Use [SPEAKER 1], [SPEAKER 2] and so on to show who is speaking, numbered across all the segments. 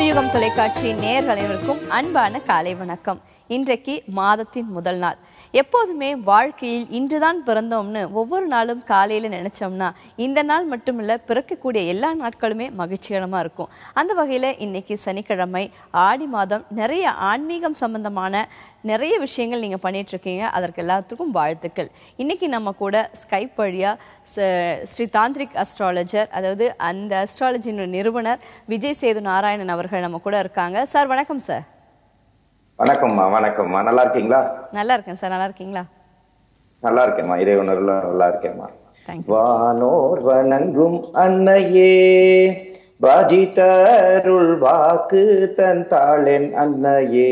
[SPEAKER 1] புதியுகம் தொலைக்காட்சி நேயர்கள் அனைவருக்கும் அன்பான காலை வணக்கம் இன்றைக்கு மாதத்தின் முதல் நாள் எப்போதுமே வாழ்க்கையில் இன்றுதான் பிறந்தோம்னு ஒவ்வொரு நாளும் காலையில நினைச்சோம்னா இந்த நாள் மட்டுமில்ல பிறக்கக்கூடிய எல்லா நாட்களுமே மகிழ்ச்சிகரமா இருக்கும் அந்த வகையில இன்னைக்கு சனிக்கிழமை ஆடி மாதம் நிறைய ஆன்மீகம் சம்பந்தமான நிறைய விஷயங்கள் நீங்க பண்ணிட்டு இருக்கீங்க அதற்கு எல்லாத்துக்கும் வாழ்த்துக்கள் இன்னைக்கு நம்ம கூட ஸ்கைப் வழியா ச- ஸ்ரீ தாந்திரிக் அஸ்ட்ராலஜர் அதாவது அந்த அஸ்ட்ராலஜியின் நிறுவனர் விஜய் சேது நாராயணன் அவர்கள் நம்ம கூட இருக்காங்க சார் வணக்கம் சார்
[SPEAKER 2] வணக்கம்மா வணக்கம்மா நல்லா இருக்கீங்களா
[SPEAKER 1] நல்லா இருக்கேன் சார் நல்லா இருக்கீங்களா
[SPEAKER 2] நல்லா இருக்கேம்மா இறைவனர்ல நல்லா இருக்கேம்மா
[SPEAKER 1] தேங்க்யூ
[SPEAKER 2] வானோர் வணங்கும் அன்னையே பாஜிதருள் வாக்கு தன் தாளென் அன்னையே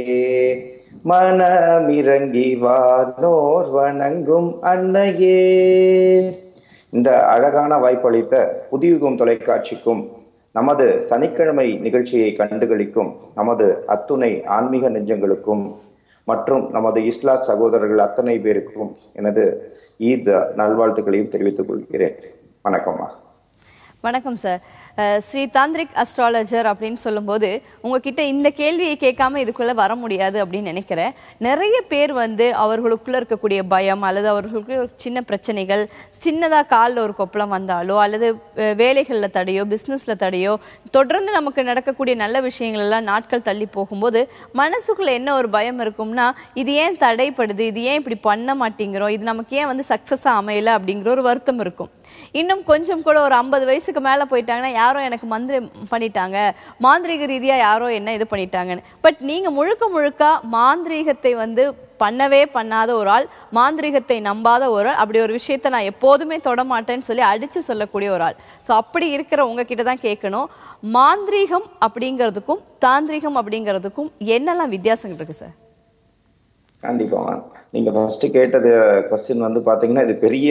[SPEAKER 2] மனமிறங்கி வானோர் வணங்கும் அன்னையே இந்த அழகான வாய்ப்பளித்த புதியுகம் தொலைக்காட்சிக்கும் நமது சனிக்கிழமை நிகழ்ச்சியை கண்டுகளிக்கும் நமது அத்துணை ஆன்மீக நெஞ்சங்களுக்கும் மற்றும் நமது இஸ்லாத் சகோதரர்கள் அத்தனை பேருக்கும் எனது ஈத் நல்வாழ்த்துக்களையும் தெரிவித்துக் கொள்கிறேன் வணக்கம்மா
[SPEAKER 1] வணக்கம் சார் அஹ், ஸ்ரீ தாந்திரிக் அஸ்ட்ராலஜர் அப்படின்னு சொல்லும்போது உங்ககிட்ட இந்த கேள்வியை கேட்காம இதுக்குள்ள வர முடியாது அப்படின்னு நினைக்கிறேன் நிறைய பேர் வந்து அவர்களுக்குள்ள இருக்கக்கூடிய பயம் அல்லது அவர்களுக்கு ஒரு சின்ன பிரச்சனைகள் சின்னதா காலில் ஒரு கொப்பளம் வந்தாலோ அல்லது அஹ், வேலைகள்ல தடையோ பிசினஸ்ல தடையோ தொடர்ந்து நமக்கு நடக்கக்கூடிய நல்ல விஷயங்கள் எல்லாம் நாட்கள் தள்ளி போகும்போது மனசுக்குள்ள என்ன ஒரு பயம் இருக்கும்னா இது ஏன் தடைப்படுது இது ஏன் இப்படி பண்ண மாட்டேங்கிறோம் இது நமக்கு ஏன் வந்து சக்சஸா அமையல அப்படிங்கிற ஒரு வருத்தம் இருக்கும் இன்னும் கொஞ்சம் கூட ஒரு ஐம்பது வயசுக்கு மேல போயிட்டாங்கன்னா யாரோ எனக்கு மந்திரம் பண்ணிட்டாங்க மாந்திரீக ரீதியா யாரோ என்ன இது பண்ணிட்டாங்கன்னு பட் நீங்க முழுக்க முழுக்க மாந்திரீகத்தை வந்து பண்ணவே பண்ணாத ஒரு ஆள் மாந்திரீகத்தை நம்பாத ஒரு ஆள் அப்படி ஒரு விஷயத்தை நான் எப்போதுமே தொட மாட்டேன்னு சொல்லி அடிச்சு சொல்லக்கூடிய ஒரு ஆள் ஸோ அப்படி இருக்கிற உங்ககிட்ட தான் கேட்கணும் மாந்திரீகம் அப்படிங்கிறதுக்கும் தாந்திரீகம் அப்படிங்கிறதுக்கும் என்னெல்லாம் வித்தியாசங்கள் இருக்கு சார்
[SPEAKER 2] கண்டிப்பாம்மா நீங்க ஃபர்ஸ்ட் கேட்டது கொஸ்டின் வந்து பாத்தீங்கன்னா இது பெரிய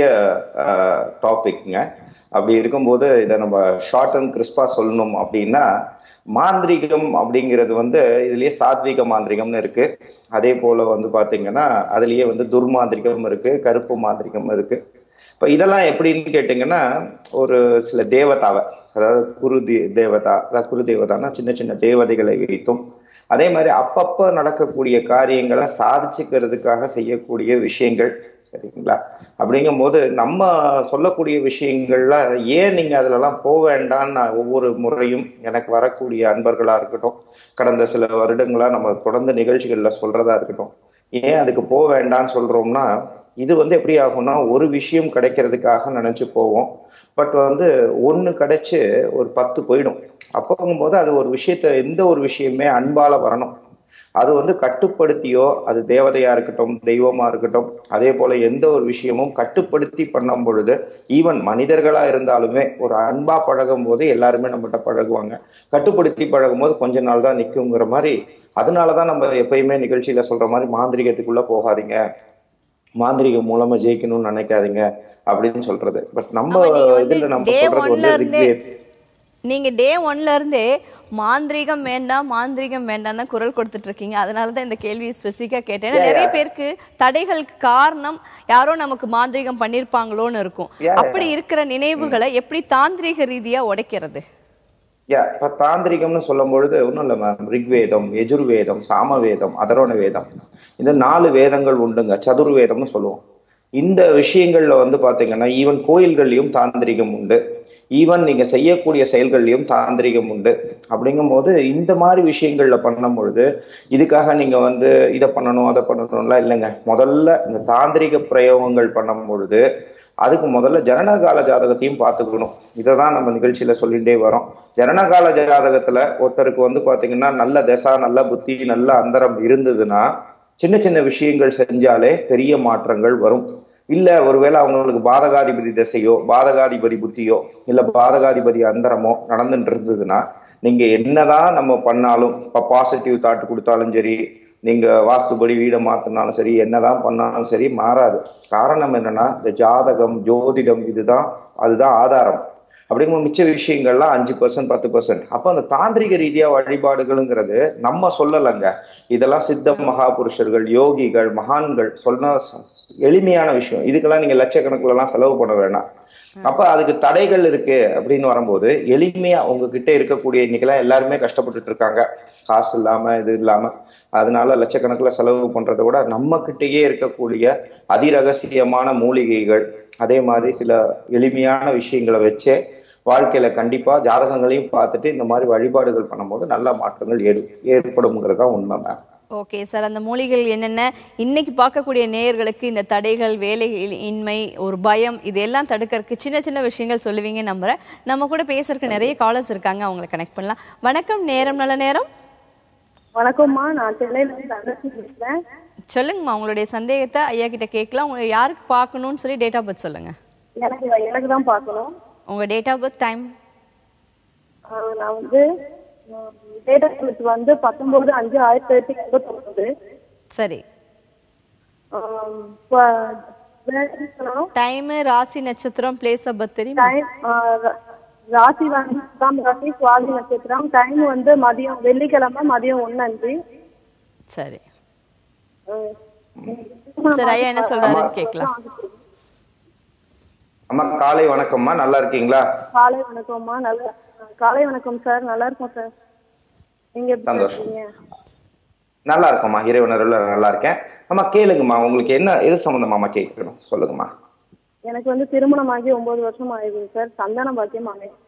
[SPEAKER 2] டாபிக்ங்க அப்படி இருக்கும்போது இதை நம்ம ஷார்ட் அண்ட் கிறிஸ்பா சொல்லணும் அப்படின்னா மாந்திரிகம் அப்படிங்கிறது வந்து இதுலயே சாத்விக மாந்திரிகம்னு இருக்கு அதே போல வந்து பாத்தீங்கன்னா அதுலயே வந்து துர்மாந்திரிகம் இருக்கு கருப்பு மாந்திரிகம் இருக்கு இப்ப இதெல்லாம் எப்படின்னு கேட்டீங்கன்னா ஒரு சில தேவதாவை அதாவது குரு தே- தேவதா அதாவது குரு தேவதான்னா சின்ன சின்ன தேவதைகளை வைத்தும் அதே மாதிரி அப்பப்ப நடக்கக்கூடிய காரியங்களை சாதிச்சுக்கிறதுக்காக செய்யக்கூடிய விஷயங்கள் சரிங்களா அப்படிங்கும்போது நம்ம சொல்லக்கூடிய விஷயங்கள்ல ஏன் நீங்க அதுலலாம் போக வேண்டாம்னு நான் ஒவ்வொரு முறையும் எனக்கு வரக்கூடிய அன்பர்களா இருக்கட்டும் கடந்த சில வருடங்களா நம்ம தொடர்ந்து நிகழ்ச்சிகள்ல சொல்றதா இருக்கட்டும் ஏன் அதுக்கு போக வேண்டாம்னு சொல்றோம்னா இது வந்து எப்படி ஆகும்னா ஒரு விஷயம் கிடைக்கிறதுக்காக நினைச்சு போவோம் பட் வந்து ஒண்ணு கிடைச்சு ஒரு பத்து போயிடும் அப்போங்கும்போது அது ஒரு விஷயத்த எந்த ஒரு விஷயமே அன்பால வரணும் அது வந்து கட்டுப்படுத்தியோ அது தேவதையா இருக்கட்டும் தெய்வமா இருக்கட்டும் அதே போல எந்த ஒரு விஷயமும் கட்டுப்படுத்தி பண்ணும் பொழுது ஈவன் மனிதர்களா இருந்தாலுமே ஒரு அன்பா பழகும் போது எல்லாருமே நம்மகிட்ட பழகுவாங்க கட்டுப்படுத்தி பழகும் போது கொஞ்ச நாள் தான் நிக்குங்கிற மாதிரி அதனாலதான் நம்ம எப்பயுமே நிகழ்ச்சியில சொல்ற மாதிரி மாந்திரிகத்துக்குள்ள போகாதீங்க மாந்திரிகம் மூலமா ஜெயிக்கணும்னு நினைக்காதீங்க அப்படின்னு சொல்றது பட் நம்ம
[SPEAKER 1] ஆமா, நீங்க வந்து
[SPEAKER 2] இதுல நம்ம
[SPEAKER 1] day
[SPEAKER 2] சொல்றது
[SPEAKER 1] one ல
[SPEAKER 2] வந்து
[SPEAKER 1] இருந்தே
[SPEAKER 2] ரிக்வேத்
[SPEAKER 1] நீங்க டே ஒன்ல இருந்தே மாந்திரீகம் வேண்டாம் மாந்திரீகம் வேண்டாம் தான் குரல் கொடுத்துட்டு இருக்கீங்க அதனால தான் இந்த கேள்வி ஸ்பெசிஃபிக்கா கேட்டேன் ஏன்னா
[SPEAKER 2] Yeah,
[SPEAKER 1] நிறைய
[SPEAKER 2] yeah.
[SPEAKER 1] பேருக்கு தடைகளுக்கு காரணம் யாரோ நமக்கு மாந்திரீகம் பண்ணிருப்பாங்களோன்னு இருக்கும்
[SPEAKER 2] Yeah,
[SPEAKER 1] அப்படி இருக்கிற நினைவுகளை எப்படி தாந்திரீக ரீதியா உடைக்கிறது
[SPEAKER 2] யா இப்ப தாந்திரிகம்னு சொல்லும் பொழுது ஒன்றும் இல்லை மேம் ரிக்வேதம் எஜுர்வேதம் சாமவேதம் அதரோண வேதம் இந்த நாலு வேதங்கள் உண்டுங்க சதுர்வேதம்னு சொல்லுவோம் இந்த விஷயங்கள்ல வந்து பாத்தீங்கன்னா ஈவன் கோயில்கள்லயும் தாந்திரிகம் உண்டு ஈவன் நீங்க செய்யக்கூடிய செயல்கள்லயும் தாந்திரிகம் உண்டு அப்படிங்கும்போது இந்த மாதிரி விஷயங்கள்ல பண்ணும் பொழுது இதுக்காக நீங்க வந்து இதை பண்ணணும் அதை பண்ணணும்லாம் இல்லைங்க முதல்ல இந்த தாந்திரிக பிரயோகங்கள் பண்ணும் பொழுது அதுக்கு முதல்ல ஜனனகால ஜாதகத்தையும் பார்த்துக்கணும் இதை தான் நம்ம நிகழ்ச்சியில சொல்லிட்டே வரோம் ஜனனகால ஜாதகத்துல ஒருத்தருக்கு வந்து பாத்தீங்கன்னா நல்ல தசா நல்ல புத்தி நல்ல அந்தரம் இருந்ததுன்னா சின்ன சின்ன விஷயங்கள் செஞ்சாலே பெரிய மாற்றங்கள் வரும் இல்ல ஒருவேளை அவங்களுக்கு பாதகாதிபதி திசையோ பாதகாதிபதி புத்தியோ இல்ல பாதகாதிபதி அந்தரமோ நடந்துட்டு இருந்ததுன்னா நீங்க என்னதான் நம்ம பண்ணாலும் இப்ப பாசிட்டிவ் தாட் கொடுத்தாலும் சரி நீங்க வாஸ்துபடி வீடை மாத்தினாலும் சரி என்னதான் பண்ணாலும் சரி மாறாது காரணம் என்னன்னா இந்த ஜாதகம் ஜோதிடம் இதுதான் அதுதான் ஆதாரம் அப்படிங்கும்போது மிச்ச விஷயங்கள்லாம் அஞ்சு பர்சன்ட் பத்து பர்சன்ட் அப்போ அந்த தாந்திரிக ரீதியா வழிபாடுகளுங்கிறது நம்ம சொல்லலைங்க இதெல்லாம் சித்த மகாபுருஷர்கள் யோகிகள் மகான்கள் சொன்ன ச- எளிமையான விஷயம் இதுக்கெல்லாம் நீங்க லட்சக்கணக்குல எல்லாம் செலவு பண்ண வேணாம் அப்ப அதுக்கு தடைகள் இருக்கு அப்படின்னு வரும்போது எளிமையா உங்ககிட்ட இருக்கக்கூடிய இன்னைக்கெல்லாம் எல்லாருமே கஷ்டப்பட்டுட்டு இருக்காங்க காசு இல்லாம இது இல்லாம அதனால லட்சக்கணக்குல செலவு பண்றதை விட நம்ம கிட்டயே இருக்கக்கூடிய அதிரகசியமான மூலிகைகள் அதே மாதிரி சில எளிமையான விஷயங்களை வச்சே வாழ்க்கையில கண்டிப்பா ஜாதகங்களையும் பார்த்துட்டு இந்த மாதிரி வழிபாடுகள் பண்ணும்போது நல்ல மாற்றங்கள் ஏடு ஏற்படும்ங்கிறது தான் உண்மை மேம்
[SPEAKER 1] ஓகே சார் அந்த மூலிகள் என்னென்ன இன்னைக்கு பார்க்கக்கூடிய நேயர்களுக்கு இந்த தடைகள் வேலை இன்மை ஒரு பயம் இதெல்லாம் தடுக்கறதுக்கு சின்ன சின்ன விஷயங்கள் சொல்லுவீங்க நம்புறேன் நம்ம கூட பேசுறதுக்கு நிறைய காலர்ஸ் இருக்காங்க அவங்களை கனெக்ட் பண்ணலாம் வணக்கம் நேரம் நல்ல நேரம்
[SPEAKER 3] வணக்கம்மா நான் சென்னையில இருந்து தனலட்சுமி பேசுறேன்
[SPEAKER 1] சொல்லுங்கம்மா உங்களுடைய சந்தேகத்தை ஐயா கிட்ட கேட்கலாம் உங்களை யாருக்கு பார்க்கணும்னு சொல்லி டேட் ஆஃப் பர்த் சொல்லுங்க
[SPEAKER 3] எனக்கு எனக்கு தான் பார்க்கணும்
[SPEAKER 1] உங்க டேட் ஆஃப் பர்த் டைம்
[SPEAKER 3] ஆஹ் நான் வந்து டேட் ஆஃப் பர்த் வந்து பத்தொன்பது அஞ்சு ஆயிரத்தி தொள்ளாயிரத்தி எண்பத்தொன்பது
[SPEAKER 1] சரி
[SPEAKER 3] ஆஹ் இப்ப வேற என்ன சொல்லணும்
[SPEAKER 1] டைம் ராசி நட்சத்திரம் பிளேஸ் ஆஃப் பர்த் தெரியுமா
[SPEAKER 3] டைம் ராசி வந்து பத்தாம் ராசி சுவாதி நட்சத்திரம் டைம் வந்து மதியம் வெள்ளிக்கிழமை மதியம் ஒன்னு அஞ்சு
[SPEAKER 1] சரி
[SPEAKER 3] ஆஹ்
[SPEAKER 1] சரி ஐயா என்ன சொல்றாருன்னு கேட்கலாம்
[SPEAKER 2] அம்மா காலை வணக்கம்மா நல்லா இருக்கீங்களா
[SPEAKER 3] காலை வணக்கம்மா நல்லா காலை வணக்கம் சார் நல்லா இருக்கும் சார் நீங்க எப்படி
[SPEAKER 2] சந்தோஷம்.
[SPEAKER 3] இருக்கீங்க
[SPEAKER 2] நல்லா இருக்கோம்மா இறைவனருள்ள நல்லா இருக்கேன் அம்மா கேளுங்கம்மா உங்களுக்கு என்ன எது சம்பந்தமாம்மா கேட்கணும் சொல்லுங்கம்மா
[SPEAKER 3] எனக்கு வந்து திருமணமாகி ஒன்பது வருஷம் ஆயிடுது சார் சந்தான பாக்கியம் அமையும்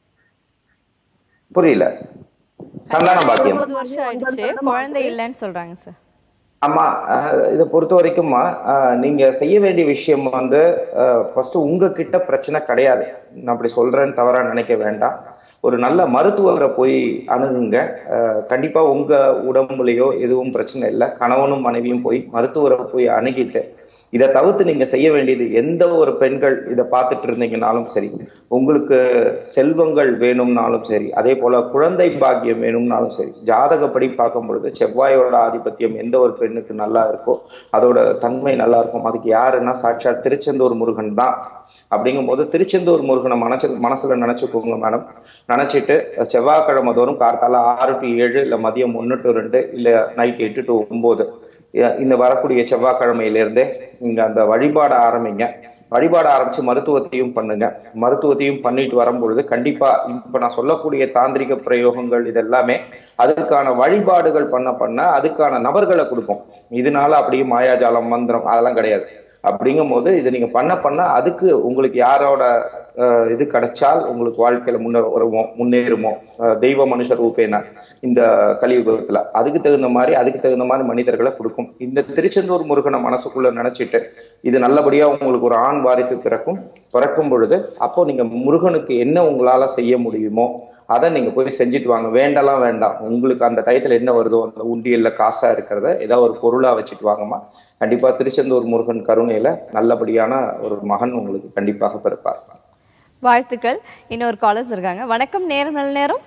[SPEAKER 2] புரியல சந்தான பாக்கியம்
[SPEAKER 1] ஒன்பது வருஷம் ஆயிடுச்சு குழந்தை இல்லைன்னு சொல்றாங்க சார்
[SPEAKER 2] ஆமா அஹ், இதை பொறுத்த வரைக்கும்மா அஹ், நீங்க செய்ய வேண்டிய விஷயம் வந்து ஃபர்ஸ்ட் உங்ககிட்ட பிரச்சனை கிடையாது நான் அப்படி சொல்றேன்னு தவறா நினைக்க வேண்டாம் ஒரு நல்ல மருத்துவரை போய் அணுகுங்க அஹ், கண்டிப்பா உங்க உடம்புலயோ எதுவும் பிரச்சனை இல்லை கணவனும் மனைவியும் போய் மருத்துவரை போய் அணுகிட்டு இதை தவிர்த்து நீங்க செய்ய வேண்டியது எந்த ஒரு பெண்கள் இதை பார்த்துட்டு இருந்தீங்கனாலும் சரி உங்களுக்கு செல்வங்கள் வேணும்னாலும் சரி அதே போல குழந்தை பாக்கியம் வேணும்னாலும் சரி ஜாதகப்படி பார்க்கும் பொழுது செவ்வாயோட ஆதிபத்தியம் எந்த ஒரு பெண்ணுக்கு நல்லா இருக்கோ அதோட தன்மை நல்லா இருக்கும் அதுக்கு யாருன்னா சாட்சாத் திருச்செந்தூர் முருகன் தான் அப்படிங்கும்போது திருச்செந்தூர் முருகனை மனசு மனசுல நினைச்சுக்கோங்க மேடம் நினைச்சிட்டு செவ்வாய்க்கிழமை தோறும் கார்த்தால ஆறு டு ஏழு இல்ல மதியம் ஒன்று டு ரெண்டு இல்ல நைட் எட்டு டு ஒன்பது இ- இந்த வரக்கூடிய செவ்வாய்க்கிழமையிலிருந்தே நீங்க அந்த வழிபாட ஆரம்பிங்க வழிபாட ஆரம்பிச்சு மருத்துவத்தையும் பண்ணுங்க மருத்துவத்தையும் பண்ணிட்டு வரும்பொழுது கண்டிப்பா இப்ப நான் சொல்லக்கூடிய தாந்திரிக பிரயோகங்கள் இதெல்லாமே அதுக்கான வழிபாடுகள் பண்ண பண்ண அதுக்கான நபர்களை கொடுக்கும் இதனால அப்படியே மாயாஜாலம் மந்திரம் அதெல்லாம் கிடையாது அப்படிங்கும்போது இது நீங்க பண்ண பண்ண அதுக்கு உங்களுக்கு யாரோட அஹ், இது கிடைச்சால் உங்களுக்கு வாழ்க்கையில முன்னே வருமோ முன்னேறுமோ அஹ், தெய்வ மனுஷர் ரூபேன இந்த கலியுகத்துல அதுக்கு தகுந்த மாதிரி அதுக்கு தகுந்த மாதிரி மனிதர்களை கொடுக்கும் இந்த திருச்செந்தூர் முருகனை மனசுக்குள்ள நினைச்சிட்டு இது நல்லபடியா உங்களுக்கு ஒரு ஆண் வாரிசு பிறக்கும் பிறக்கும் பொழுது அப்போ நீங்க முருகனுக்கு என்ன உங்களால செய்ய முடியுமோ அதை நீங்க போய் செஞ்சுட்டு வாங்க வேண்டலாம் வேண்டாம் உங்களுக்கு அந்த டயத்துல என்ன வருதோ அந்த உண்டியல்ல காசா இருக்கிறத ஏதாவது ஒரு பொருளா வச்சுட்டு வாங்கம்மா கண்டிப்பா திருச்செந்தூர் முருகன் கருணையில நல்லபடியான ஒரு மகன் உங்களுக்கு கண்டிப்பாக பிறப்பார்
[SPEAKER 1] வாழ்த்துக்கள் இன்னொரு காலர்ஸ் இருக்காங்க வணக்கம் நேரம் நல்ல நேரம்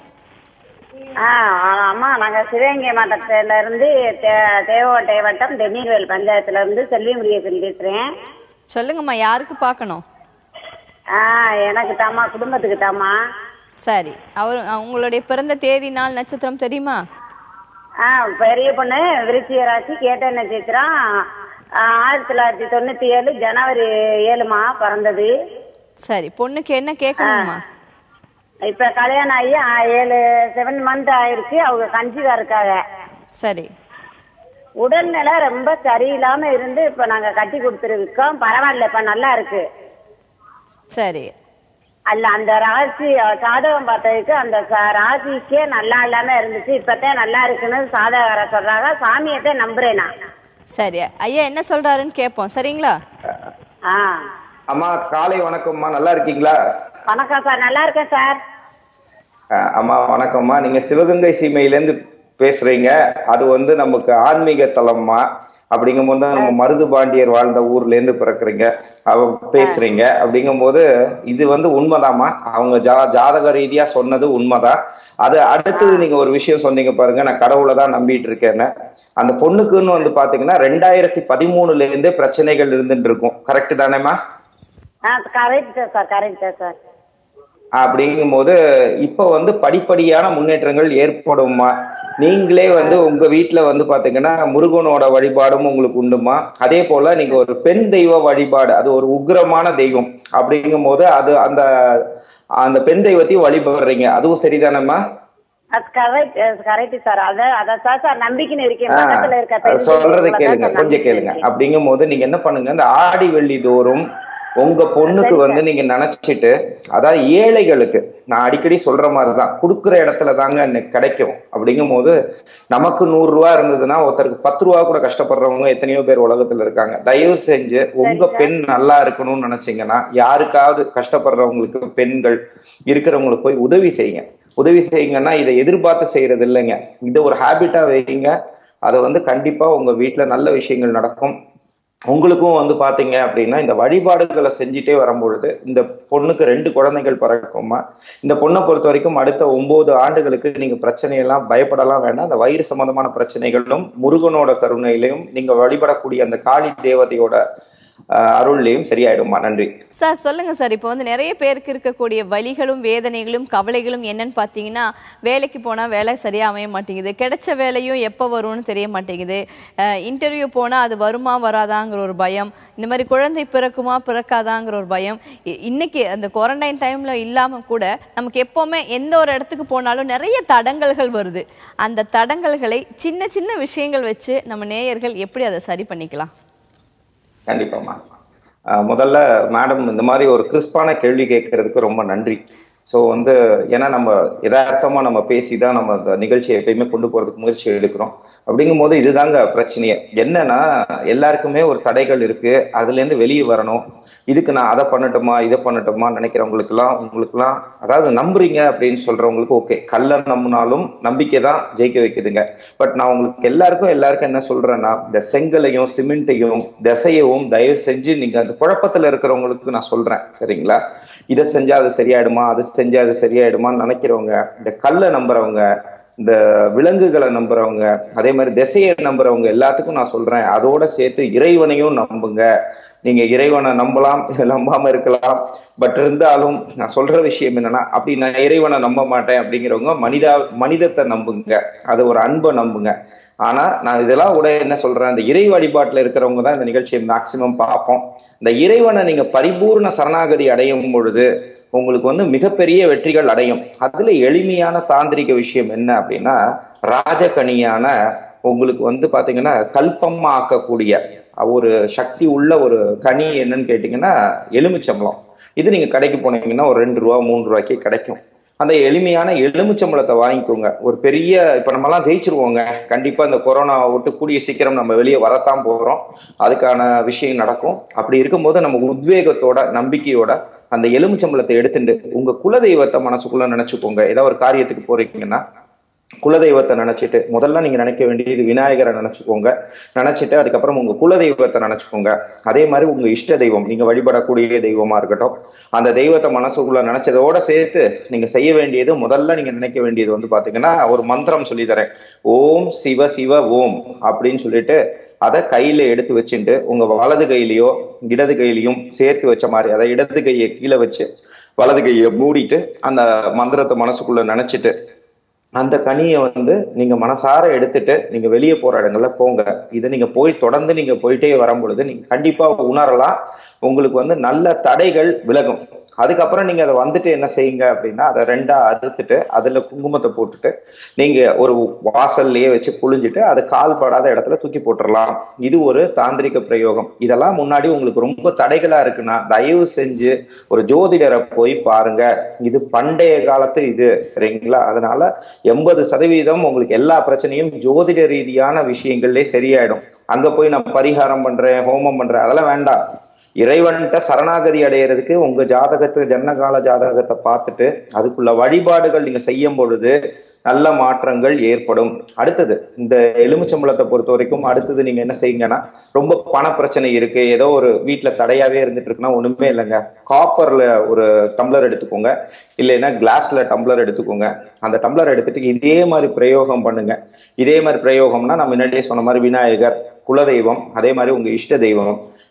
[SPEAKER 4] ஆ அம்மா நாங்க சிவகங்கை மாவட்டத்துல இருந்து தே- தேவகோட்டை வட்டம் தென்னீர்வேல் பஞ்சாயத்துல இருந்து செல்வி முருகேசன் பேசுறேன்
[SPEAKER 1] சொல்லுங்கம்மா யாருக்கு பார்க்கணும்
[SPEAKER 4] ஆ எனக்கு தாம்மா குடும்பத்துக்கு தாம்மா
[SPEAKER 1] சரி அவர் உங்களுடைய பிறந்த தேதி நாள் நட்சத்திரம் தெரியுமா
[SPEAKER 4] ஆ பெரிய பொண்ணு விருச்சிக ராசி கேட்ட நட்சத்திரம் ஆ, ஆயிரத்தி தொள்ளாயிரத்தி தொண்ணூத்தி ஏழு ஜனவரி ஏழுமா பிறந்தது
[SPEAKER 1] சரி பொண்ணுக்கு என்ன கேட்கணுமா
[SPEAKER 4] இப்ப கல்யாணம் ஆகி ஆ, ஏழு செவன் மந்த் ஆயிருக்கு அவங்க கன்சீவா இருக்காங்க
[SPEAKER 1] சரி
[SPEAKER 4] உடல்நிலை ரொம்ப சரியில்லாம இருந்து இப்ப நாங்க கட்டி கொடுத்துருக்கோம் பரவாயில்ல இப்ப நல்லா இருக்கு
[SPEAKER 1] சரி
[SPEAKER 4] அல்ல அந்த ராசி சாதகம் பார்த்ததுக்கு அந்த ச- ராசிக்கே நல்லா இல்லாம இருந்துச்சு இப்பதான் நல்லா இருக்குன்னு சாதகார சொல்றாங்க சாமியத்தை நம்புறேன் நான்
[SPEAKER 1] சரி ஐயா என்ன சொல்றாருன்னு கேட்போம் சரிங்களா
[SPEAKER 4] ஆ
[SPEAKER 2] அம்மா காலை வணக்கம்மா நல்லா இருக்கீங்களா
[SPEAKER 4] வணக்கம் சார் நல்லா இருக்கேன் சார்
[SPEAKER 2] அஹ் அம்மா வணக்கம்மா நீங்க சிவகங்கை சீமையிலேருந்து பேசுறீங்க அது வந்து நமக்கு ஆன்மீக தலம்மா அப்படிங்கும்போது தான் நம்ம மருது பாண்டியர் வாழ்ந்த ஊர்ல இருந்து பிறக்குறீங்க அவ பேசுறீங்க அப்படிங்கும்போது இது வந்து உண்மைதாம்மா அவங்க ஜா ஜாதக ரீதியா சொன்னது உண்மைதான் அது அடுத்தது நீங்க ஒரு விஷயம் சொன்னீங்க பாருங்க நான் கடவுளை தான் நம்பிட்டு இருக்கேன்னு அந்த பொண்ணுக்குன்னு வந்து பாத்தீங்கன்னா ரெண்டாயிரத்தி பதிமூணுல இருந்தே பிரச்சனைகள் இருந்துட்டு இருக்கும் கரெக்ட் தானேம்மா
[SPEAKER 4] ஆ கரெக்ட் சார் கரெக்ட் சார்
[SPEAKER 2] அப்படிங்கும்போது இப்போ வந்து படிப்படியான முன்னேற்றங்கள் ஏற்படுமா நீங்களே வந்து உங்க வீட்ல வந்து பாத்தீங்கன்னா முருகனோட வழிபாடும் உங்களுக்கு உண்டுமா அதே போல நீங்க ஒரு பெண் தெய்வ வழிபாடு அது ஒரு உக்கிரமான தெய்வம் அப்படிங்கும்போது அது அந்த அந்த பெண் தெய்வத்தையும் வழிபடுறீங்க அதுவும் சரிதானம்மா
[SPEAKER 4] அது கரெக்ட் கரெக்ட் சார் அத அத சார் சார் நம்பிக்கைன்னு இருக்கேன்
[SPEAKER 2] ஆ,
[SPEAKER 4] பக்கத்துல இருக்க
[SPEAKER 2] அது
[SPEAKER 4] பெண்
[SPEAKER 2] சொல்றதை
[SPEAKER 4] தெய்வங்களை தான்
[SPEAKER 2] கேளுங்க
[SPEAKER 4] சார்
[SPEAKER 2] கொஞ்சம்
[SPEAKER 4] நம்பிக்கை
[SPEAKER 2] கேளுங்க
[SPEAKER 4] இருக்கேன்.
[SPEAKER 2] அப்படிங்கும் போது நீங்க என்ன பண்ணுங்க இந்த ஆடி வெள்ளி தோறும் உங்க பொண்ணுக்கு வந்து நீங்க நினைச்சிட்டு அதாவது ஏழைகளுக்கு நான் அடிக்கடி சொல்ற மாதிரிதான் கொடுக்குற இடத்துல தாங்க எனக்கு கிடைக்கும் அப்படிங்கும் போது நமக்கு நூறு ரூபா இருந்ததுன்னா ஒருத்தருக்கு பத்து ரூபா கூட கஷ்டப்படுறவங்க எத்தனையோ பேர் உலகத்துல இருக்காங்க தயவு செஞ்சு உங்க பெண் நல்லா இருக்கணும்னு நினைச்சீங்கன்னா யாருக்காவது கஷ்டப்படுறவங்களுக்கு பெண்கள் இருக்கிறவங்களுக்கு போய் உதவி செய்யுங்க உதவி செய்யுங்கன்னா இதை எதிர்பார்த்து செய்யறது இல்லைங்க இதை ஒரு ஹேபிட்டா வைங்க அதை வந்து கண்டிப்பா உங்க வீட்ல நல்ல விஷயங்கள் நடக்கும் உங்களுக்கும் வந்து பாத்தீங்க அப்படின்னா இந்த வழிபாடுகளை செஞ்சுட்டே வரும்பொழுது இந்த பொண்ணுக்கு ரெண்டு குழந்தைகள் பிறக்குமா இந்த பொண்ணை பொறுத்த வரைக்கும் அடுத்த ஒன்பது ஆண்டுகளுக்கு நீங்க பிரச்சனையெல்லாம் பயப்படலாம் வேண்டாம் அந்த வயிறு சம்பந்தமான பிரச்சனைகளும் முருகனோட கருணையிலையும் நீங்க வழிபடக்கூடிய அந்த காளி தேவதையோட ஆஹ், அருள்லையும் சரியாயிடுமா நன்றி
[SPEAKER 1] சார் சொல்லுங்க சார் இப்போ வந்து நிறைய பேருக்கு இருக்கக்கூடிய வலிகளும் வேதனைகளும் கவலைகளும் என்னன்னு பார்த்தீங்கன்னா வேலைக்கு போனால் வேலை சரியா அமைய மாட்டேங்குது கிடைச்ச வேலையும் எப்போ வரும்னு தெரிய மாட்டேங்குது இன்டர்வியூ போனால் அது வருமா வராதாங்கிற ஒரு பயம் இந்த மாதிரி குழந்தை பிறக்குமா பிறக்காதாங்கிற ஒரு பயம் இ- இன்னைக்கு அந்த குவாரண்டைன் டைம்ல இல்லாம கூட நமக்கு எப்பவுமே எந்த ஒரு இடத்துக்கு போனாலும் நிறைய தடங்கல்கள் வருது அந்த தடங்கல்களை சின்ன சின்ன விஷயங்கள் வச்சு நம்ம நேயர்கள் எப்படி அதை சரி பண்ணிக்கலாம்
[SPEAKER 2] கண்டிப்பாம்மா ஆஹ் முதல்ல மேடம் இந்த மாதிரி ஒரு கிறிஸ்பான கேள்வி கேட்கறதுக்கு ரொம்ப நன்றி ஸோ வந்து ஏன்னா நம்ம யதார்த்தமா நம்ம பேசி தான் நம்ம அந்த நிகழ்ச்சியை எப்பயுமே கொண்டு போறதுக்கு முயற்சி எடுக்கிறோம் அப்படிங்கும்போது இதுதாங்க பிரச்சனையே என்னன்னா எல்லாருக்குமே ஒரு தடைகள் இருக்கு அதுல இருந்து வெளியே வரணும் இதுக்கு நான் அதை பண்ணட்டுமா இதை பண்ணட்டுமா நினைக்கிறவங்களுக்குலாம் உங்களுக்குலாம் அதாவது நம்புறீங்க அப்படின்னு சொல்றவங்களுக்கு ஓகே கல்ல நம்பினாலும் நம்பிக்கை தான் ஜெயிக்க வைக்குதுங்க பட் நான் உங்களுக்கு எல்லாருக்கும் எல்லாருக்கும் என்ன சொல்றேன்னா இந்த செங்கலையும் சிமெண்ட்டையும் திசையவும் தயவு செஞ்சு நீங்க அந்த குழப்பத்துல இருக்கிறவங்களுக்கு நான் சொல்றேன் சரிங்களா இதை செஞ்சா அது சரியாயிடுமா அது செஞ்சா அது சரியாயிடுமான்னு நினைக்கிறவங்க இந்த கல்லை நம்புறவங்க இந்த விலங்குகளை நம்புறவங்க அதே மாதிரி திசையை நம்புறவங்க எல்லாத்துக்கும் நான் சொல்றேன் அதோட சேர்த்து இறைவனையும் நம்புங்க நீங்க இறைவனை நம்பலாம் நம்பாம இருக்கலாம் பட் இருந்தாலும் நான் சொல்ற விஷயம் என்னன்னா அப்படி நான் இறைவனை நம்ப மாட்டேன் அப்படிங்கிறவங்க மனிதா மனிதத்தை நம்புங்க அது ஒரு அன்பை நம்புங்க ஆனா நான் இதெல்லாம் கூட என்ன சொல்றேன் இந்த இறை வழிபாட்டுல இருக்கிறவங்க தான் இந்த நிகழ்ச்சியை மேக்சிமம் பார்ப்போம் இந்த இறைவனை நீங்க பரிபூர்ண சரணாகதி அடையும் பொழுது உங்களுக்கு வந்து மிகப்பெரிய வெற்றிகள் அடையும் அதுல எளிமையான தாந்திரிக விஷயம் என்ன அப்படின்னா ராஜகனியான உங்களுக்கு வந்து பாத்தீங்கன்னா கல்பமா ஆக்கக்கூடிய ஒரு சக்தி உள்ள ஒரு கனி என்னன்னு கேட்டீங்கன்னா எலுமிச்சம்பழம் இது நீங்க கடைக்கு போனீங்கன்னா ஒரு ரெண்டு ரூபா மூணு ரூபாய்க்கு கிடைக்கும் அந்த எளிமையான எலுமிச்சம்பழத்தை வாங்கிக்கோங்க ஒரு பெரிய இப்ப நம்ம எல்லாம் ஜெயிச்சிருவோங்க கண்டிப்பா இந்த கொரோனா விட்டு கூடிய சீக்கிரம் நம்ம வெளியே வரத்தான் போறோம் அதுக்கான விஷயம் நடக்கும் அப்படி இருக்கும்போது நம்ம உத்வேகத்தோட நம்பிக்கையோட அந்த எலுமிச்சம்பழத்தை எடுத்துட்டு உங்க குலதெய்வத்தை மனசுக்குள்ள நினைச்சுக்கோங்க ஏதோ ஒரு காரியத்துக்கு போறீங்கன்னா குலதெய்வத்தை நினைச்சிட்டு முதல்ல நீங்க நினைக்க வேண்டியது விநாயகரை நினைச்சுக்கோங்க நினைச்சிட்டு அதுக்கப்புறம் உங்க குலதெய்வத்தை நினைச்சுக்கோங்க அதே மாதிரி உங்க இஷ்ட தெய்வம் நீங்க வழிபடக்கூடிய தெய்வமா இருக்கட்டும் அந்த தெய்வத்தை மனசுக்குள்ள நினைச்சதோட சேர்த்து நீங்க செய்ய வேண்டியது முதல்ல நீங்க நினைக்க வேண்டியது வந்து பாத்தீங்கன்னா ஒரு மந்திரம் சொல்லி தரேன் ஓம் சிவ சிவ ஓம் அப்படின்னு சொல்லிட்டு அதை கையில எடுத்து வச்சுட்டு உங்க வலது கையிலயோ இடது கையிலயும் சேர்த்து வச்ச மாதிரி அதை இடது கையை கீழே வச்சு வலது கையை மூடிட்டு அந்த மந்திரத்தை மனசுக்குள்ள நினைச்சிட்டு அந்த கனியை வந்து நீங்க மனசார எடுத்துட்டு நீங்க வெளியே போற இடங்கள்ல போங்க இதை நீங்க போய் தொடர்ந்து நீங்க போயிட்டே வரும் பொழுது நீங்க கண்டிப்பா உணரலாம் உங்களுக்கு வந்து நல்ல தடைகள் விலகும் அதுக்கப்புறம் நீங்க அதை வந்துட்டு என்ன செய்யுங்க அப்படின்னா அதை ரெண்டா அறுத்துட்டு அதுல குங்குமத்தை போட்டுட்டு நீங்க ஒரு வாசல்லையே வச்சு புழிஞ்சிட்டு அது கால் படாத இடத்துல தூக்கி போட்டுடலாம் இது ஒரு தாந்திரிக பிரயோகம் இதெல்லாம் முன்னாடி உங்களுக்கு ரொம்ப தடைகளா இருக்குன்னா தயவு செஞ்சு ஒரு ஜோதிடரை போய் பாருங்க இது பண்டைய காலத்து இது சரிங்களா அதனால எண்பது சதவீதம் உங்களுக்கு எல்லா பிரச்சனையும் ஜோதிட ரீதியான விஷயங்கள்லயே சரியாயிடும் அங்க போய் நான் பரிகாரம் பண்றேன் ஹோமம் பண்றேன் அதெல்லாம் வேண்டாம் இறைவன்கிட்ட சரணாகதி அடையிறதுக்கு உங்க ஜாதகத்தை ஜன்னகால ஜாதகத்தை பார்த்துட்டு அதுக்குள்ள வழிபாடுகள் நீங்க செய்யும் பொழுது நல்ல மாற்றங்கள் ஏற்படும் அடுத்தது இந்த எலுமிச்சம்பழத்தை பொறுத்த வரைக்கும் அடுத்தது நீங்க என்ன செய்யுங்கன்னா ரொம்ப பண பிரச்சனை இருக்கு ஏதோ ஒரு வீட்டுல தடையாவே இருந்துட்டு இருக்குன்னா ஒண்ணுமே இல்லைங்க காப்பர்ல ஒரு டம்ளர் எடுத்துக்கோங்க இல்லைன்னா கிளாஸ்ல டம்ளர் எடுத்துக்கோங்க அந்த டம்ளர் எடுத்துட்டு இதே மாதிரி பிரயோகம் பண்ணுங்க இதே மாதிரி பிரயோகம்னா நான் முன்னாடியே சொன்ன மாதிரி விநாயகர் குலதெய்வம் அதே மாதிரி உங்க இஷ்ட தெய்வம்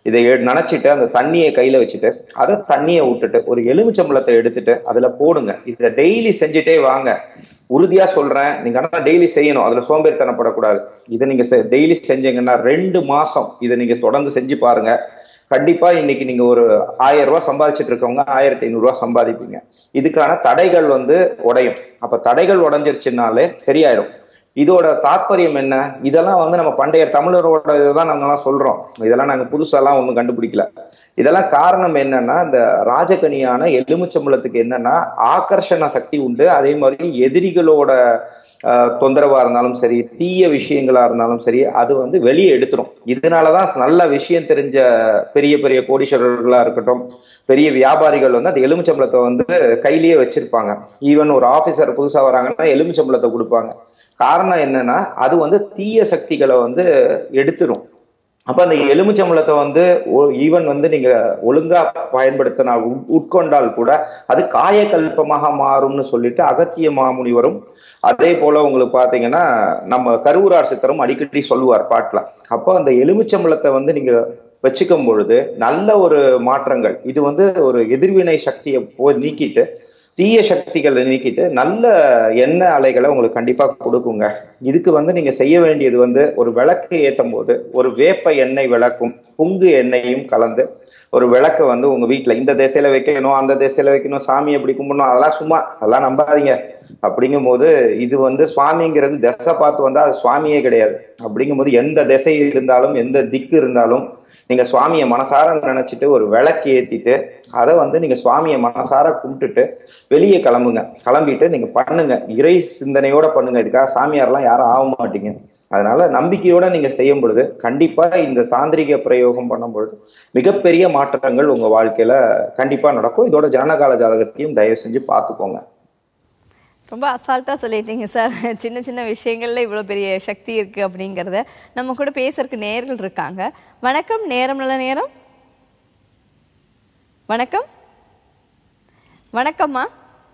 [SPEAKER 2] இதை எ- நினைச்சிட்டு அந்த தண்ணியை கையில வச்சுட்டு அதை தண்ணியை விட்டுட்டு ஒரு எலுமிச்சம்பழத்தை எடுத்துட்டு அதுல போடுங்க இதை டெய்லி செஞ்சுட்டே வாங்க உறுதியா சொல்றேன் நீங்க ஆனா டெய்லி செய்யணும் அதுல சோம்பேறித்தனப்படக்கூடாது இதை நீங்க டெய்லி செஞ்சீங்கன்னா ரெண்டு மாசம் இதை நீங்க தொடர்ந்து செஞ்சு பாருங்க கண்டிப்பா இன்னைக்கு நீங்க ஒரு ஆயிரம் ரூபாய் சம்பாதிச்சிட்டு இருக்கவங்க ஆயிரத்தி ஐநூறு ரூபாய் சம்பாதிப்பீங்க இதுக்கான தடைகள் வந்து உடையும் அப்ப தடைகள் உடைஞ்சிருச்சுனாலே சரியாயிடும் இதோட தாற்பயம் என்ன இதெல்லாம் வந்து நம்ம பண்டைய தமிழரோட இதுதான் நாங்க எல்லாம் சொல்றோம் இதெல்லாம் நாங்க புதுசாலாம் ஒண்ணும் கண்டுபிடிக்கல இதெல்லாம் காரணம் என்னன்னா இந்த ராஜகனியான எலுமிச்சம்பழத்துக்கு என்னன்னா ஆகர்ஷண சக்தி உண்டு அதே மாதிரி எதிரிகளோட ஆஹ், தொந்தரவா இருந்தாலும் சரி தீய விஷயங்களா இருந்தாலும் சரி அது வந்து வெளியே எடுத்துரும் இதனாலதான் நல்ல விஷயம் தெரிஞ்ச பெரிய பெரிய கோடீஸ்வரர்களா இருக்கட்டும் பெரிய வியாபாரிகள் வந்து அந்த எலுமிச்சம்பழத்தை வந்து கையிலேயே வச்சிருப்பாங்க ஈவன் ஒரு ஆபீசர் புதுசா வராங்கன்னா எலுமிச்சம்பழத்தை கொடுப்பாங்க காரணம் என்னன்னா அது வந்து தீய சக்திகளை வந்து எடுத்துரும் அப்ப அந்த எலுமிச்சம்பழத்தை வந்து ஈவன் வந்து நீங்க ஒழுங்கா பயன்படுத்தினால் உட்- உட்கொண்டால் கூட அது காயக்கல்பமாக மாறும்னு சொல்லிட்டு அகத்திய மாமுனிவரும் அதே போல உங்களுக்கு பாத்தீங்கன்னா நம்ம கருவூரார் சித்தரும் அடிக்கடி சொல்லுவார் பாட்டுல அப்போ அந்த எலுமிச்சம்பழத்தை வந்து நீங்க வச்சுக்கும் பொழுது நல்ல ஒரு மாற்றங்கள் இது வந்து ஒரு எதிர்வினை சக்தியை போய் நீக்கிட்டு தீய சக்திகளை நீக்கிட்டு நல்ல எண்ணெய் அலைகளை உங்களுக்கு கண்டிப்பா கொடுக்குங்க இதுக்கு வந்து நீங்க செய்ய வேண்டியது வந்து ஒரு விளக்கு ஏத்தும் போது ஒரு வேப்ப எண்ணெய் விளக்கும் புங்கு எண்ணெயும் கலந்து ஒரு விளக்கை வந்து உங்க வீட்டுல இந்த திசையில வைக்கணும் அந்த திசையில வைக்கணும் சாமி எப்படி கும்பிடணும் அதெல்லாம் சும்மா அதெல்லாம் நம்பாதீங்க அப்படிங்கும்போது இது வந்து சுவாமிங்கிறது திசை பார்த்து வந்தா அது சுவாமியே கிடையாது அப்படிங்கும்போது எந்த திசை இருந்தாலும் எந்த திக்கு இருந்தாலும் நீங்க சுவாமியை மனசார நினைச்சிட்டு ஒரு விளக்கு ஏத்திட்டு அதை வந்து நீங்க சுவாமியை மனசார கும்பிட்டுட்டு வெளியே கிளம்புங்க கிளம்பிட்டு நீங்க பண்ணுங்க இறை சிந்தனையோட பண்ணுங்க இதுக்காக சாமியார்லாம் யாரும் ஆக மாட்டீங்க அதனால நம்பிக்கையோட நீங்க செய்யும் பொழுது கண்டிப்பா இந்த தாந்திரிக பிரயோகம் பண்ணும் பொழுது மிகப்பெரிய மாற்றங்கள் உங்க வாழ்க்கையில கண்டிப்பா நடக்கும் இதோட ஜனகால ஜாதகத்தையும் தயவு செஞ்சு பார்த்துக்கோங்க
[SPEAKER 1] ரொம்ப அசால்ட்டா சொல்லிட்டீங்க சார் சின்ன சின்ன விஷயங்கள்ல இவ்வளவு பெரிய சக்தி இருக்கு அப்படிங்கறத நம்ம கூட பேசுறதுக்கு நேர்கள் இருக்காங்க வணக்கம் நேரம் நல்ல நேரம் வணக்கம் வணக்கம்மா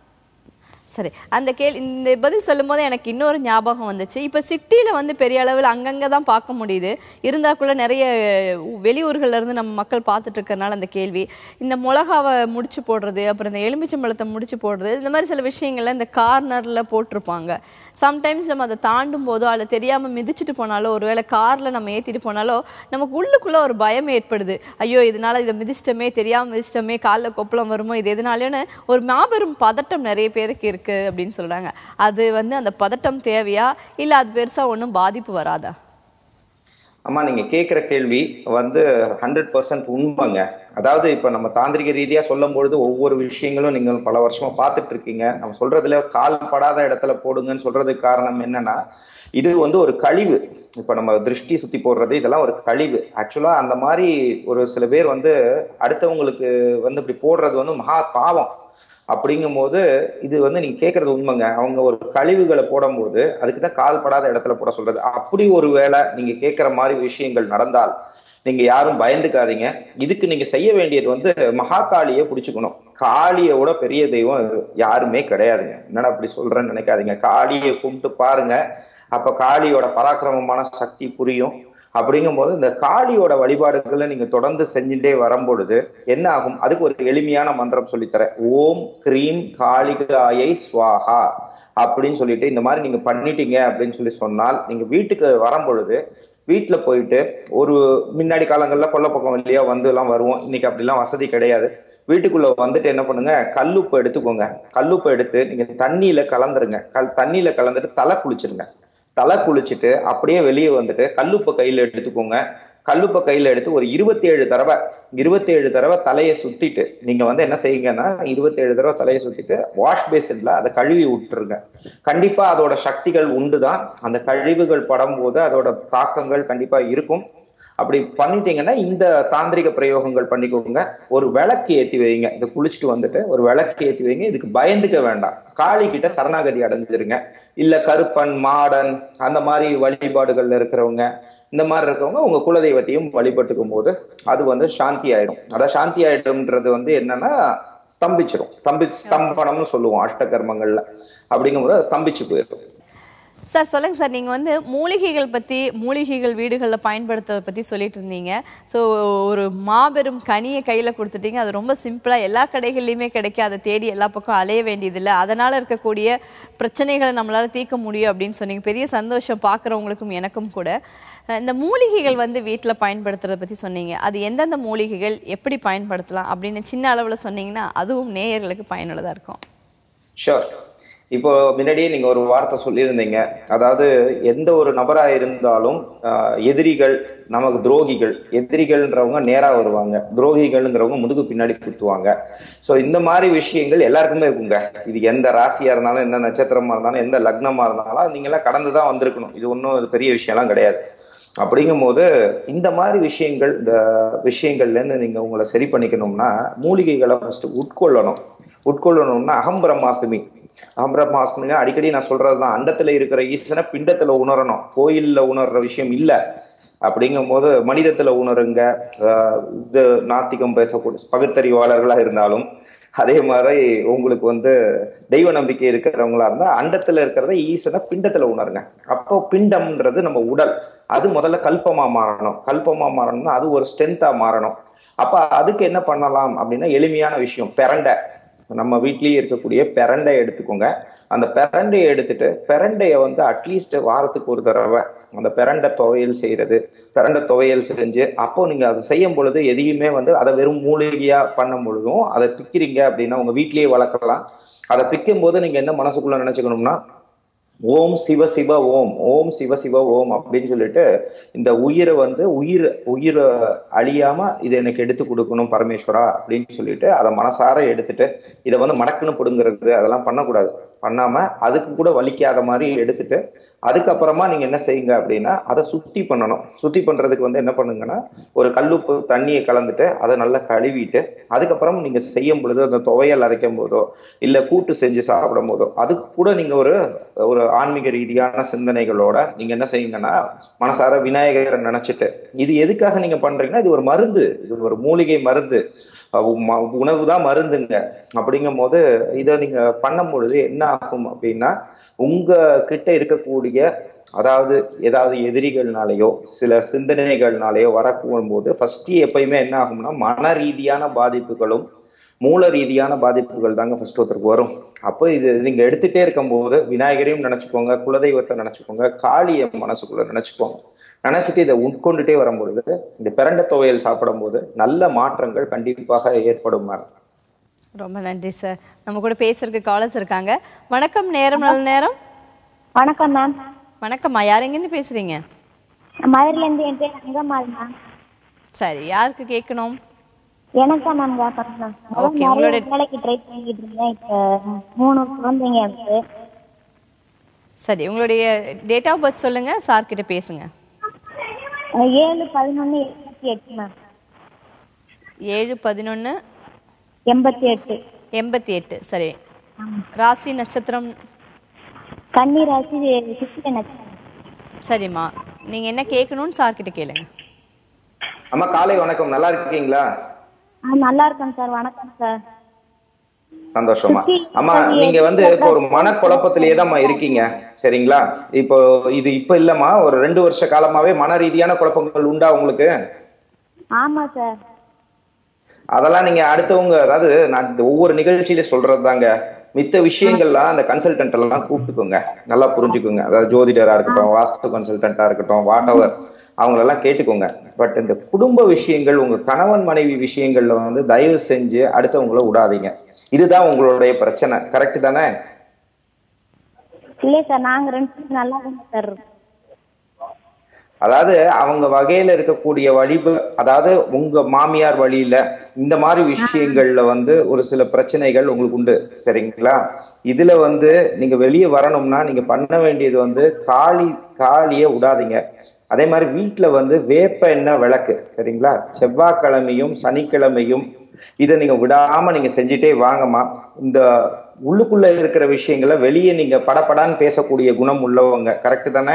[SPEAKER 1] சரி அந்த கேள் இந்த பதில் சொல்லும்போது எனக்கு இன்னொரு ஞாபகம் வந்துச்சு இப்போ சிட்டியில் வந்து பெரிய அளவில் அங்கங்கே தான் பார்க்க முடியுது இருந்தால் கூட நிறைய வெளியூர்கள்ல இருந்து நம்ம மக்கள் பார்த்துட்டு இருக்கறனால அந்த கேள்வி இந்த மிளகாவை முடிச்சு போடுறது அப்புறம் இந்த எலுமிச்சம்பழத்தை முடிச்சு போடுறது இந்த மாதிரி சில விஷயங்கள்ல இந்த கார்னரில் போட்டிருப்பாங்க சம்டைம்ஸ் நம்ம அதை தாண்டும் போதோ அல்ல தெரியாமல் மிதிச்சிட்டு போனாலோ ஒருவேளை காரில் நம்ம ஏற்றிட்டு போனாலோ நமக்கு உள்ளுக்குள்ள ஒரு பயம் ஏற்படுது ஐயோ இதனால இதை மிதிச்சிட்டோமே தெரியாமல் மிதிச்சிட்டோமே காலில் கொப்பளம் வருமோ இது எதனாலன்னு ஒரு மாபெரும் பதட்டம் நிறைய பேருக்கு இருக்கு அப்படின்னு சொல்றாங்க அது வந்து அந்த பதட்டம் தேவையா இல்லை அது பெருசா ஒன்றும் பாதிப்பு வராதா
[SPEAKER 2] அம்மா நீங்க கேக்குற கேள்வி வந்து ஹண்ட்ரட் பர்சன்ட் உண்மைங்க அதாவது இப்ப நம்ம தாந்திரிக ரீதியா சொல்லும் பொழுது ஒவ்வொரு விஷயங்களும் நீங்க பல வருஷமா பார்த்துட்டு இருக்கீங்க நம்ம சொல்றதுல கால் படாத இடத்துல போடுங்கன்னு சொல்றதுக்கு காரணம் என்னன்னா இது வந்து ஒரு கழிவு இப்ப நம்ம திருஷ்டி சுத்தி போடுறது இதெல்லாம் ஒரு கழிவு ஆக்சுவலா அந்த மாதிரி ஒரு சில பேர் வந்து அடுத்தவங்களுக்கு வந்து இப்படி போடுறது வந்து மகா பாவம் அப்படிங்கும்போது இது வந்து நீங்க கேக்குறது உண்மைங்க அவங்க ஒரு கழிவுகளை போடும்போது அதுக்கு தான் கால் படாத இடத்துல போட சொல்றது அப்படி ஒரு வேளை நீங்க கேட்கிற மாதிரி விஷயங்கள் நடந்தால் நீங்க யாரும் பயந்துக்காதீங்க இதுக்கு நீங்க செய்ய வேண்டியது வந்து மகாகாளியை பிடிச்சுக்கணும் காளியோட பெரிய தெய்வம் யாருமே கிடையாதுங்க என்னடா அப்படி சொல்றேன்னு நினைக்காதீங்க காளியை கும்பிட்டு பாருங்க அப்ப காளியோட பராக்கிரமமான சக்தி புரியும் அப்படிங்கும்போது இந்த காளியோட வழிபாடுகளை நீங்க தொடர்ந்து செஞ்சுட்டே வரும்பொழுது என்ன ஆகும் அதுக்கு ஒரு எளிமையான மந்திரம் சொல்லித்தரேன் ஓம் கிரீம் காளிகாயை ஸ்வாஹா அப்படின்னு சொல்லிட்டு இந்த மாதிரி நீங்க பண்ணிட்டீங்க அப்படின்னு சொல்லி சொன்னால் நீங்க வீட்டுக்கு வரும்பொழுது வீட்டுல போயிட்டு ஒரு முன்னாடி காலங்கள்ல கொல்ல பக்கம் வழியா வந்து எல்லாம் வருவோம் இன்னைக்கு அப்படிலாம் வசதி கிடையாது வீட்டுக்குள்ள வந்துட்டு என்ன பண்ணுங்க கல்லுப்பு எடுத்துக்கோங்க கல்லுப்பு எடுத்து நீங்க தண்ணியில கலந்துருங்க கல் தண்ணியில கலந்துட்டு தலை குளிச்சிருங்க தலை குளிச்சுட்டு அப்படியே வெளியே வந்துட்டு கல்லுப்பை கையில எடுத்துக்கோங்க கல்லுப்பை கையில எடுத்து ஒரு இருபத்தி ஏழு தடவை இருபத்தி ஏழு தடவை தலையை சுத்திட்டு நீங்க வந்து என்ன செய்யுங்கன்னா இருபத்தி ஏழு தடவை தலையை சுத்திட்டு வாஷ் பேசின்ல அதை கழுவி விட்டுருங்க கண்டிப்பா அதோட சக்திகள் உண்டுதான் அந்த கழிவுகள் படும்போது அதோட தாக்கங்கள் கண்டிப்பா இருக்கும் அப்படி பண்ணிட்டீங்கன்னா இந்த தாந்திரிக பிரயோகங்கள் பண்ணிக்கோங்க ஒரு விளக்கு ஏத்தி வைங்க இதை குளிச்சுட்டு வந்துட்டு ஒரு விளக்கு ஏத்தி வைங்க இதுக்கு பயந்துக்க வேண்டாம் காளி கிட்ட சரணாகதி அடைஞ்சிருங்க இல்ல கருப்பன் மாடன் அந்த மாதிரி வழிபாடுகள்ல இருக்கிறவங்க இந்த மாதிரி இருக்கவங்க உங்க குலதெய்வத்தையும் வழிபட்டுக்கும் போது அது வந்து சாந்தி ஆயிடும் அதான் சாந்தி ஆயிடும்ன்றது வந்து என்னன்னா ஸ்தம்பிச்சிரும் ஸ்தம்பி ஸ்தம்பனம்னு சொல்லுவோம் அஷ்டகர்மங்கள்ல அப்படிங்கும்போது அது ஸ்தம்பிச்சு போயிடும்
[SPEAKER 1] சார் சொல்லுங்க சார் நீங்க வந்து மூலிகைகள் பத்தி மூலிகைகள் வீடுகளில் பயன்படுத்துறதை பத்தி சொல்லிட்டு இருந்தீங்க ஸோ ஒரு மாபெரும் கனியை கையில கொடுத்துட்டீங்க அது ரொம்ப சிம்பிளா எல்லா கடைகள்லையுமே கிடைக்கும் அதை தேடி எல்லா பக்கம் அலைய வேண்டியதில்லை அதனால இருக்கக்கூடிய பிரச்சனைகளை நம்மளால தீர்க்க முடியும் அப்படின்னு சொன்னீங்க பெரிய சந்தோஷம் பார்க்குறவங்களுக்கும் எனக்கும் கூட அஹ் இந்த மூலிகைகள் வந்து வீட்டில் பயன்படுத்துறத பத்தி சொன்னீங்க அது எந்தெந்த மூலிகைகள் எப்படி பயன்படுத்தலாம் அப்படின்னு சின்ன அளவுல சொன்னீங்கன்னா அதுவும் நேயர்களுக்கு பயனுள்ளதா இருக்கும்
[SPEAKER 2] ஷோர் இப்போ முன்னாடியே நீங்க ஒரு வார்த்தை சொல்லியிருந்தீங்க அதாவது எந்த ஒரு நபரா இருந்தாலும் ஆஹ், எதிரிகள் நமக்கு துரோகிகள் எதிரிகள்ன்றவங்க நேரா வருவாங்க துரோகிகள்ங்கிறவங்க முதுகு பின்னாடி குத்துவாங்க சோ இந்த மாதிரி விஷயங்கள் எல்லாருக்குமே இருக்குங்க இது எந்த ராசியா இருந்தாலும் எந்த நட்சத்திரமா இருந்தாலும் எந்த லக்னமா இருந்தாலும் நீங்க எல்லாம் கடந்து தான் வந்திருக்கணும் இது ஒன்றும் பெரிய விஷயம்லாம் கிடையாது அப்படிங்கும்போது இந்த மாதிரி விஷயங்கள் இந்த விஷயங்கள்ல இருந்து நீங்க உங்களை சரி பண்ணிக்கணும்னா மூலிகைகளை ஃபர்ஸ்ட் உட்கொள்ளணும் உட்கொள்ளணும்னா அகம் பிரம்மாஸ்மி அகம் பிரம்மாஸ்மினா அடிக்கடி நான் சொல்றதுதான் அண்டத்துல இருக்கிற ஈசனை பிண்டத்துல உணரணும் கோயில்ல உணர்ற விஷயம் இல்ல அப்படிங்கும்போது மனிதத்துல உணருங்க ஆஹ் இது நாத்திகம் பேசக்கூடிய பகுத்தறிவாளர்களா இருந்தாலும் அதே மாதிரி உங்களுக்கு வந்து தெய்வ நம்பிக்கை இருக்கிறவங்களா இருந்தா அண்டத்துல இருக்கிறத ஈசனை பிண்டத்துல உணருங்க அப்போ பிண்டம்ன்றது நம்ம உடல் அது முதல்ல கல்பமா மாறணும் கல்பமா மாறணும்னா அது ஒரு ஸ்ட்ரென்த்தா மாறணும் அப்ப அதுக்கு என்ன பண்ணலாம் அப்படின்னா எளிமையான விஷயம் பெரண்டை நம்ம வீட்லயே இருக்கக்கூடிய பெரண்டை எடுத்துக்கோங்க அந்த பெரண்டையை எடுத்துட்டு பெரண்டைய வந்து அட்லீஸ்ட் வாரத்துக்கு ஒரு தடவை அந்த பெரண்டை துவையல் செய்யறது பெரண்டை துவையல் செஞ்சு அப்போ நீங்க அதை செய்யும் பொழுது எதையுமே வந்து அதை வெறும் மூலிகையா பண்ணும் பொழுதும் அதை பிக்கிறீங்க அப்படின்னா உங்க வீட்லயே வளர்க்கலாம் அதை பிக்கும் போது நீங்க என்ன மனசுக்குள்ள நினைச்சுக்கணும்னா ஓம் சிவ சிவ ஓம் ஓம் சிவ சிவ ஓம் அப்படின்னு சொல்லிட்டு இந்த உயிரை வந்து உயிர் உயிரை அழியாம இதை எனக்கு எடுத்து கொடுக்கணும் பரமேஸ்வரா அப்படின்னு சொல்லிட்டு அதை மனசார எடுத்துட்டு இதை வந்து மடக்குன்னு பிடுங்கிறது அதெல்லாம் பண்ணக்கூடாது பண்ணாம அதுக்கு கூட வலிக்காத மாதிரி எடுத்துட்டு அதுக்கப்புறமா நீங்க என்ன செய்யுங்க அப்படின்னா அதை சுத்தி பண்ணணும் சுத்தி பண்றதுக்கு வந்து என்ன பண்ணுங்கன்னா ஒரு கல்லுப்பு தண்ணியை கலந்துட்டு அதை நல்லா கழுவிட்டு அதுக்கப்புறம் நீங்க செய்யும் பொழுது அந்த துவையல் அரைக்கும் போதோ இல்ல கூட்டு செஞ்சு சாப்பிடும் போதோ அதுக்கு கூட நீங்க ஒரு ஒரு ஆன்மீக ரீதியான சிந்தனைகளோட நீங்க என்ன செய்யுங்கன்னா மனசார விநாயகரை நினைச்சிட்டு இது எதுக்காக நீங்க பண்றீங்கன்னா இது ஒரு மருந்து இது ஒரு மூலிகை மருந்து உணவு தான் மருந்துங்க அப்படிங்கும் போது இதை நீங்க பண்ணும் பொழுது என்ன ஆகும் அப்படின்னா உங்க கிட்ட இருக்கக்கூடிய அதாவது ஏதாவது எதிரிகள்னாலேயோ சில சிந்தனைகள்னாலேயோ வரக்கூடும் போது ஃபர்ஸ்ட் எப்பயுமே என்ன ஆகும்னா மன ரீதியான பாதிப்புகளும் மூல ரீதியான பாதிப்புகள் தாங்க ஃபர்ஸ்ட் ஒருத்தருக்கு வரும் அப்போ இது நீங்க எடுத்துட்டே இருக்கும்போது விநாயகரையும் நினைச்சுக்கோங்க குலதெய்வத்தை நினைச்சுக்கோங்க காளிய மனசுக்குள்ள நினைச்சுக்கோங்க நினைச்சிட்டு இதை உட்கொண்டுட்டே வரும்பொழுது இந்த பிரண்ட துவையல் சாப்பிடும்போது நல்ல மாற்றங்கள் கண்டிப்பாக ஏற்படும் மேடம்
[SPEAKER 1] ரொம்ப நன்றி சார் நம்ம கூட பேசுறதுக்கு காலர்ஸ் இருக்காங்க வணக்கம் நேரம் நல்ல நேரம்
[SPEAKER 5] வணக்கம் மேம்
[SPEAKER 1] வணக்கம்மா யார் எங்கேருந்து பேசுறீங்க
[SPEAKER 5] மதுரையிலேருந்து என் பேர் அங்கம்மாள் மேம்
[SPEAKER 1] சரி யாருக்கு கேட்கணும்
[SPEAKER 5] எனக்கு தான் மேம் கேட்கணும் மேம்
[SPEAKER 1] Okay,
[SPEAKER 5] நிறைய
[SPEAKER 1] உங்களோட-
[SPEAKER 5] வேலைக்கு ட்ரை பண்ணிக்கிட்டு இருந்தேன் இப்போ மூணு குழந்தைங்க இருக்கு
[SPEAKER 1] சரி உங்களுடைய டேட் ஆஃப் பர்த் சொல்லுங்க சார் கிட்ட பேசுங்க
[SPEAKER 5] அஹ் ஏழு பதினொன்று எண்பத்தி எட்டு மேம்
[SPEAKER 1] ஏழு பதினொன்று
[SPEAKER 5] எண்பத்தி எட்டு
[SPEAKER 1] எண்பத்தி எட்டு சரி ராசி நட்சத்திரம்
[SPEAKER 5] கன்னி ராசி சித்திரை நட்சத்திரம்
[SPEAKER 1] சரிம்மா நீங்க என்ன கேட்கணும்னு சார் கிட்ட கேளுங்க
[SPEAKER 2] அம்மா காலை வணக்கம் நல்லா இருக்கீங்களா
[SPEAKER 5] ஆ நல்லா இருக்கேன் சார் வணக்கம் சார்
[SPEAKER 2] சந்தோஷமா அம்மா நீங்க வந்து இப்போ ஒரு மனக்குழப்பத்திலேயே தான்மா இருக்கீங்க சரிங்களா இப்போ இது இப்ப இல்லம்மா ஒரு ரெண்டு வருஷ காலமாவே மன ரீதியான குழப்பங்கள் உண்டா உங்களுக்கு
[SPEAKER 5] ஆமாம் சார்
[SPEAKER 2] அதெல்லாம் நீங்க அடுத்தவங்க அதாவது நான் இந்த ஒவ்வொரு நிகழ்ச்சியில சொல்றதுதாங்க மித்த விஷயங்கள்லாம் அந்த கன்சல்டன்ட் எல்லாம் கூப்பிட்டுக்கோங்க நல்லா புரிஞ்சுக்கோங்க அதாவது ஜோதிடரா இருக்கட்டும் வாஸ்து கன்சல்டன்டா இருக்கட்டும் வாட் எவர் அவங்களெல்லாம் கேட்டுக்கோங்க பட் இந்த குடும்ப விஷயங்கள் உங்க கணவன் மனைவி விஷயங்கள்ல வந்து தயவு செஞ்சு அடுத்தவங்கள விடாதீங்க இதுதான் உங்களுடைய பிரச்சனை கரெக்ட் தானே
[SPEAKER 5] இல்லை சார் நாங்கள் ரெண்டு பேரும் நல்லா தானே சார் இருக்கோம்
[SPEAKER 2] அதாவது அவங்க வகையில இருக்கக்கூடிய வழிபு அதாவது உங்க மாமியார் வழியில இந்த மாதிரி விஷயங்கள்ல வந்து ஒரு சில பிரச்சனைகள் உங்களுக்கு உண்டு சரிங்களா இதுல வந்து நீங்க வெளியே வரணும்னா நீங்க பண்ண வேண்டியது வந்து காளி காளிய விடாதீங்க அதே மாதிரி வீட்டுல வந்து வேப்ப எண்ணெய் விளக்கு சரிங்களா செவ்வாய்க்கிழமையும் சனிக்கிழமையும் இதை நீங்க விடாம நீங்க செஞ்சுட்டே வாங்கம்மா இந்த உள்ளுக்குள்ள இருக்கிற விஷயங்களை வெளியே நீங்க படபடான்னு பேசக்கூடிய குணம் உள்ளவங்க கரெக்ட் தானே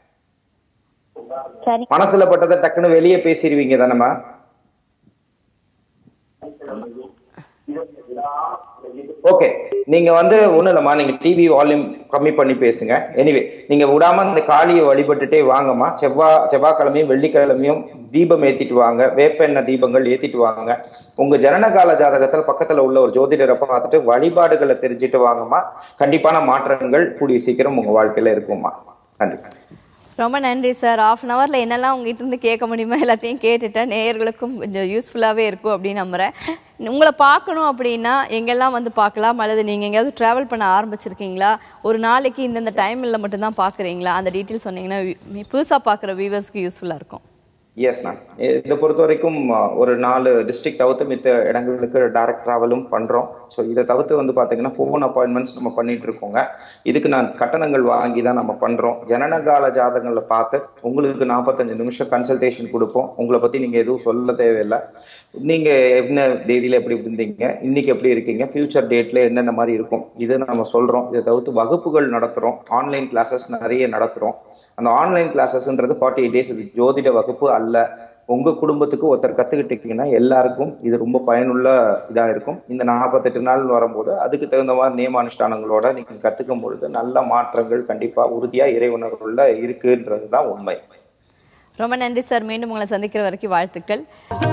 [SPEAKER 5] சரி
[SPEAKER 2] மனசுல பட்டதை டக்குன்னு வெளியே பேசிடுவீங்க தானேம்மா ஓகே நீங்க வந்து ஒண்ணும் இல்லம்மா நீங்க டிவி வால்யூம் கம்மி பண்ணி பேசுங்க எனிவே நீங்க விடாம இந்த காளியை வழிபட்டுட்டே வாங்கம்மா செவ்வாய் செவ்வாய்க்கிழமையும் வெள்ளிக்கிழமையும் தீபம் ஏத்திட்டு வாங்க வேப்பெண்ணெய் தீபங்கள் ஏத்திட்டு வாங்க உங்க ஜனனகால ஜாதகத்துல பக்கத்துல உள்ள ஒரு ஜோதிடரை பார்த்துட்டு வழிபாடுகளை தெரிஞ்சுட்டு வாங்கம்மா கண்டிப்பான மாற்றங்கள் கூடிய சீக்கிரம் உங்க வாழ்க்கையில இருக்கும்மா நன்றி
[SPEAKER 1] ரொம்ப நன்றி சார் ஆஃப் அன் ஹவர்ல என்னெல்லாம் உங்ககிட்ட இருந்து கேட்க முடியுமோ எல்லாத்தையும் கேட்டுட்டேன் நேயர்களுக்கும் கொஞ்சம் யூஸ்ஃபுல்லாகவே இருக்கும் அப்படின்னு நம்புறேன் உங்களை பார்க்கணும் அப்படின்னா எங்கெல்லாம் வந்து பார்க்கலாம் அல்லது நீங்கள் எங்கேயாவது ட்ராவல் பண்ண ஆரம்பிச்சிருக்கீங்களா ஒரு நாளைக்கு இந்தந்த டைமில் மட்டும்தான் பார்க்குறீங்களா அந்த டீட்டெயில் சொன்னீங்கன்னா புதுசாக பார்க்குற வியூவர்ஸ்க்கு யூஸ்ஃபுல்லாக இருக்கும்
[SPEAKER 2] எஸ் மேம் இதை பொறுத்த வரைக்கும் அஹ், ஒரு நாலு டிஸ்ட்ரிக்ட் தவிர்த்து மித்த இடங்களுக்கு டைரக்ட் ட்ராவலும் பண்றோம் ஸோ இதை தவிர்த்து வந்து பாத்தீங்கன்னா ஃபோன் அப்பாயின்மெண்ட்ஸ் நம்ம பண்ணிட்டு இருக்கோங்க இதுக்கு நான் கட்டணங்கள் வாங்கி தான் நம்ம பண்றோம் ஜனனகால ஜாதகங்களை பார்த்து உங்களுக்கு நாற்பத்தஞ்சு நிமிஷம் கன்சல்டேஷன் கொடுப்போம் உங்களை பத்தி நீங்க எதுவும் சொல்ல தேவையில்லை நீங்க என்ன தேதியில எப்படி இருந்தீங்க இன்னைக்கு எப்படி இருக்கீங்க ஃபியூச்சர் டேட்ல என்னென்ன மாதிரி இருக்கும் இதை நம்ம சொல்றோம் இதை தவிர்த்து வகுப்புகள் நடத்துறோம் ஆன்லைன் கிளாஸஸ் நிறைய நடத்துறோம் அந்த ஆன்லைன் கிளாஸஸ்ன்றது ஃபார்ட்டி எயிட் டேஸ் இது ஜோதிட வகுப்பு அல்ல உங்க குடும்பத்துக்கு ஒருத்தர் கத்துக்கிட்டீங்கன்னா எல்லாருக்கும் இது ரொம்ப பயனுள்ள இதா இருக்கும் இந்த நாற்பத்தெட்டு நாள் வரும்போது அதுக்கு தகுந்த மாதிரி நியமானுஷ்டானங்களோட நீங்க கத்துக்கும் பொழுது நல்ல மாற்றங்கள் கண்டிப்பா உறுதியா இறைவனருள்ள இருக்குன்றது தான் உண்மை
[SPEAKER 1] ரொம்ப நன்றி சார் மீண்டும் உங்களை சந்திக்கிற வரைக்கும் வாழ்த்துக்கள்